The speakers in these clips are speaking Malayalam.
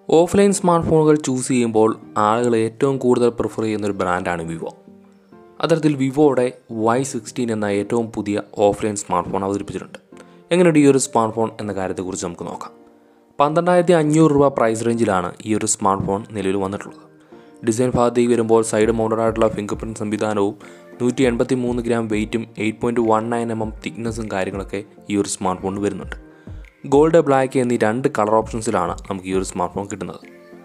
ഓഫ്ലൈൻ സ്മാർട്ട് ഫോണുകൾ ചൂസ് ചെയ്യുമ്പോൾ ആളുകൾ ഏറ്റവും കൂടുതൽ പ്രിഫർ ചെയ്യുന്ന ഒരു ബ്രാൻഡാണ് വിവോ അത്തരത്തിൽ വിവോയുടെ വൈ സിക്സ്റ്റീൻ എന്ന ഏറ്റവും പുതിയ ഓഫ്ലൈൻ സ്മാർട്ട് ഫോൺ അവതരിപ്പിച്ചിട്ടുണ്ട് എങ്ങനെയുണ്ട് ഈ ഒരു സ്മാർട്ട് ഫോൺ എന്ന കാര്യത്തെക്കുറിച്ച് നമുക്ക് നോക്കാം പന്ത്രണ്ടായിരത്തി അഞ്ഞൂറ് രൂപ പ്രൈസ് റേഞ്ചിലാണ് ഈ ഒരു സ്മാർട്ട് ഫോൺ നിലവിൽ വന്നിട്ടുള്ളത് ഡിസൈൻ ഭാഗത്തേക്ക് വരുമ്പോൾ സൈഡ് മൗണ്ടഡ് ആയിട്ടുള്ള ഫിംഗർ പ്രിൻറ്റ് സംവിധാനവും നൂറ്റി എൺപത്തി മൂന്ന് ഗ്രാം വെയിറ്റും eight point one nine M M തിക്നെസ്സും കാര്യങ്ങളൊക്കെ ഈ ഒരു സ്മാർട്ട് ഫോണിൽ വരുന്നുണ്ട് ഗോൾഡ് ബ്ലാക്ക് എന്നീ രണ്ട് കളർ ഓപ്ഷൻസിലാണ് നമുക്ക് ഈ ഒരു സ്മാർട്ട് ഫോൺ കിട്ടുന്നത്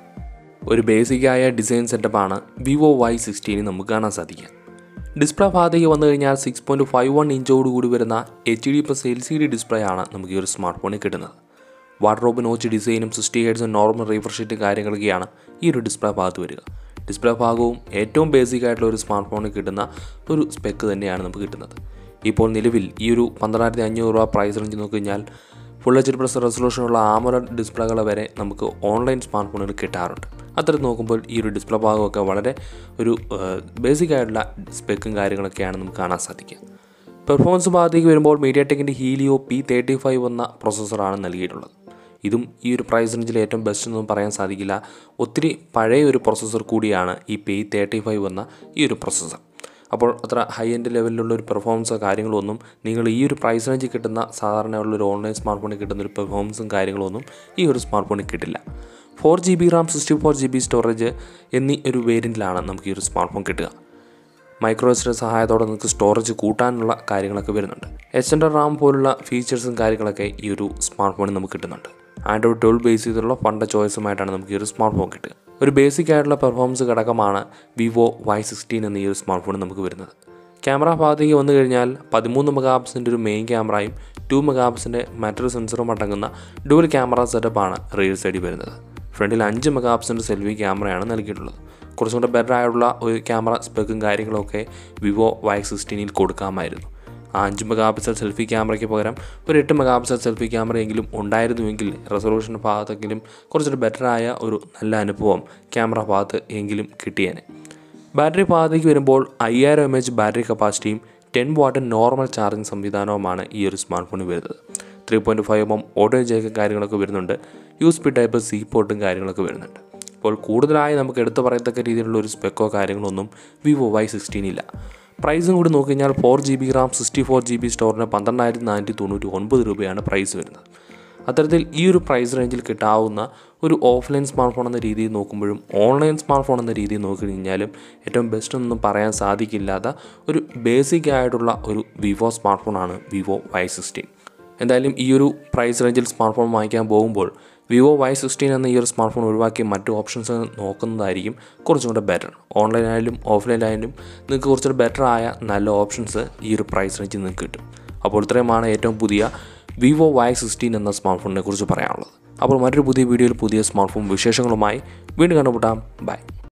ഒരു ബേസിക്കായ ഡിസൈൻ സെറ്റപ്പാണ് വിവോ വൈ സിക്സ്റ്റീനിൽ നമുക്ക് കാണാൻ സാധിക്കുക ഡിസ്പ്ലേ ഭാഗത്തേക്ക് വന്നു കഴിഞ്ഞാൽ സിക്സ് പോയിൻറ്റ് ഫൈവ് വൺ ഇഞ്ചോട് കൂടി വരുന്ന H D plus L C D display ആണ് നമുക്ക് ഈ ഒരു സ്മാർട്ട് ഫോണിൽ കിട്ടുന്നത് വാർഡ്രോബ് നോച്ച് ഡിസൈനും സിക്സ്റ്റി ഹെഡ്സും നോർമൽ റീഫ്രഷ് കാര്യങ്ങളൊക്കെയാണ് ഈ ഒരു ഡിസ്പ്ലേ ഭാഗത്ത് വരിക ഡിസ്പ്ലേ ഭാഗവും ഏറ്റവും ബേസിക് ആയിട്ടുള്ള ഒരു സ്മാർട്ട് ഫോണിൽ കിട്ടുന്ന ഒരു സ്പെക്ക് തന്നെയാണ് നമുക്ക് കിട്ടുന്നത് ഇപ്പോൾ നിലവിൽ ഈ ഒരു പന്ത്രണ്ടായിരത്തി അഞ്ഞൂറ് രൂപ പ്രൈസ് റേഞ്ച് നോക്കി കഴിഞ്ഞാൽ ഫുൾ എച്ച് ഡി പ്ലസ് റെസൊല്യൂഷനുള്ള ആമല ഡിസ്പ്ലേകൾ വരെ നമുക്ക് ഓൺലൈൻ സ്മാർട്ട് ഫോണുകൾ കിട്ടാറുണ്ട് അത്തരത്തിൽ നോക്കുമ്പോൾ ഈ ഒരു ഡിസ്പ്ലേ ഭാഗമൊക്കെ വളരെ ഒരു ബേസിക് ആയിട്ടുള്ള സ്പെക്കും കാര്യങ്ങളൊക്കെയാണ് നമുക്ക് കാണാൻ സാധിക്കുക പെർഫോമൻസ് ഭാഗത്തേക്ക് വരുമ്പോൾ മീഡിയ ടെക്കിൻ്റെ ഹീലിയോ പി തേർട്ടി ഫൈവ് എന്ന പ്രോസസ്സറാണ് നൽകിയിട്ടുള്ളത് ഇതും ഈ ഒരു പ്രൈസ് റേഞ്ചിൽ ഏറ്റവും ബെസ്റ്റ് എന്നൊന്നും പറയാൻ സാധിക്കില്ല ഒത്തിരി പഴയ ഒരു പ്രോസസ്സർ കൂടിയാണ് ഈ പി തേർട്ടി ഫൈവ് എന്ന ഈ ഒരു പ്രോസസ്സർ അപ്പോൾ അത്ര ഹൈ എൻഡ് ലെവലിലുള്ള ഒരു പെർഫോമൻസോ കാര്യങ്ങളൊന്നും നിങ്ങൾ ഈ ഒരു പ്രൈസ് റേഞ്ചിൽ കിട്ടുന്ന സാധാരണയുള്ള ഒരു ഓൺലൈൻ സ്മാർട്ട് ഫോണിൽ കിട്ടുന്ന ഒരു പെർഫോമൻസും കാര്യങ്ങളൊന്നും ഈ ഒരു സ്മാർട്ട് ഫോണിൽ കിട്ടില്ല four G B RAM sixty four G B storage എന്നീ ഒരു വേരിയൻറ്റിലാണ് നമുക്ക് ഈ ഒരു സ്മാർട്ട് ഫോൺ കിട്ടുക മൈക്രോ എസിൻ്റെ സഹായത്തോടെ നമുക്ക് സ്റ്റോറേജ് കൂട്ടാനുള്ള കാര്യങ്ങളൊക്കെ വരുന്നുണ്ട് എക്സ്റ്റൻഡർ റാം പോലുള്ള ഫീച്ചേഴ്സും കാര്യങ്ങളൊക്കെ ഈ ഒരു സ്മാർട്ട് ഫോണിൽ നമുക്ക് കിട്ടുന്നുണ്ട് ആൻഡ്രോയിഡ് ട്വൽവ് ബേസ് ചെയ്തിട്ടുള്ള ഫണ്ട ചോയ്സുമായിട്ടാണ് നമുക്ക് ഈ ഒരു സ്മാർട്ട് ഫോൺ കിട്ടുക ഒരു ബേസിക് ആയിട്ടുള്ള പെർഫോമൻസ് ഘടകമാണ് വിവോ വൈ സിക്സ്റ്റീൻ എന്ന ഈ ഒരു സ്മാർട്ട് ഫോൺ നമുക്ക് വരുന്നത് ക്യാമറ ഭാഗത്തേക്ക് വന്നു കഴിഞ്ഞാൽ പതിമൂന്ന് മെഗാ പിക്സിൻ്റെ ഒരു മെയിൻ ക്യാമറയും ടു മെഗാ പിക്സിൻ്റെ മറ്റൊരു സെൻസറും അടങ്ങുന്ന ഡുവൽ ക്യാമറ സെറ്റപ്പാണ് റിയൽ സൈഡിൽ വരുന്നത് ഫ്രണ്ടിൽ അഞ്ച് മെഗാ പിക്സിൻ്റെ സെൽഫി ക്യാമറയാണ് നൽകിയിട്ടുള്ളത് കുറച്ചും കൂടെ ബെറ്റർ ആയിട്ടുള്ള ഒരു ക്യാമറ സ്പെക്കും കാര്യങ്ങളൊക്കെ വിവോ വൈ സിക്സ്റ്റീനിൽ കൊടുക്കാമായിരുന്നു ആ അഞ്ച് മെഗാ പിക്സൽ സെൽഫി ക്യാമറയ്ക്ക് പകരം ഒരു എട്ട് മെഗാ പിക്സൽ സെൽഫി ക്യാമറയെങ്കിലും ഉണ്ടായിരുന്നുവെങ്കിൽ റെസൊല്യൂഷൻ ഭാഗത്തെങ്കിലും കുറച്ചൊരു ബെറ്ററായ ഒരു നല്ല അനുഭവം ക്യാമറ ഭാഗത്ത് എങ്കിലും കിട്ടിയേനെ ബാറ്ററി ഭാഗത്തേക്ക് വരുമ്പോൾ അയ്യായിരം എം എച്ച് ബാറ്ററി കപ്പാസിറ്റിയും ടെൻ വാട്ട് നോർമൽ ചാർജിങ് സംവിധാനവുമാണ് ഈ ഒരു സ്മാർട്ട് ഫോണിൽ വരുന്നത് three point five M audio jack കാര്യങ്ങളൊക്കെ വരുന്നുണ്ട് U S B type C പോർട്ടും കാര്യങ്ങളൊക്കെ വരുന്നുണ്ട് അപ്പോൾ കൂടുതലായി നമുക്ക് എടുത്തു പറയത്തക്ക രീതിയിലുള്ള ഒരു സ്പെക്കോ കാര്യങ്ങളൊന്നും വിവോ വൈ സിക്സ്റ്റീൻ ഇല്ല പ്രൈസും കൂടി നോക്കിക്കഴിഞ്ഞാൽ four G B RAM sixty four G B സ്റ്റോറിന് പന്ത്രണ്ടായിരത്തി നാനൂറ്റി തൊണ്ണൂറ്റി ഒൻപത് രൂപയാണ് പ്രൈസ് വരുന്നത് അത്തരത്തിൽ ഈ ഒരു പ്രൈസ് റേഞ്ചിൽ കിട്ടാവുന്ന ഒരു ഓഫ്ലൈൻ സ്മാർട്ട് ഫോൺ എന്ന രീതിയിൽ നോക്കുമ്പോഴും ഓൺലൈൻ സ്മാർട്ട് ഫോൺ എന്ന രീതിയിൽ നോക്കി കഴിഞ്ഞാലും ഏറ്റവും ബെസ്റ്റ് ഒന്നും പറയാൻ സാധിക്കില്ലാത്ത ഒരു ബേസിക് ആയിട്ടുള്ള ഒരു വിവോ സ്മാർട്ട് ഫോണാണ് വിവോ വൈ സിക്സ്റ്റീൻ എന്തായാലും ഈ ഒരു പ്രൈസ് റേഞ്ചിൽ സ്മാർട്ട് ഫോൺ വാങ്ങിക്കാൻ പോകുമ്പോൾ വിവോ വൈ സിക്സ്റ്റീൻ എന്ന ഈ ഒരു സ്മാർട്ട് ഫോൺ ഒഴിവാക്കി മറ്റു ഓപ്ഷൻസ് നോക്കുന്നതായിരിക്കും കുറച്ചും കൂടെ ബെറ്റർ ഓൺലൈൻ ആയാലും ഓഫ്ലൈൻ ആയാലും നിങ്ങൾക്ക് കുറച്ചുകൂടെ ബെറ്റർ ആയ നല്ല ഓപ്ഷൻസ് ഈ ഒരു പ്രൈസ് റേഞ്ചിൽ നിങ്ങൾക്ക് കിട്ടും അപ്പോൾ ഇത്രയുമാണ് ഏറ്റവും പുതിയ വിവോ വൈ സിക്സ്റ്റീൻ എന്ന സ്മാർട്ട് ഫോണിനെ കുറിച്ച് പറയാനുള്ളത് അപ്പോൾ മറ്റൊരു പുതിയ വീഡിയോയിൽ പുതിയ സ്മാർട്ട് ഫോൺ വിശേഷങ്ങളുമായി വീണ്ടും കണ്ടുമുട്ടാം ബൈ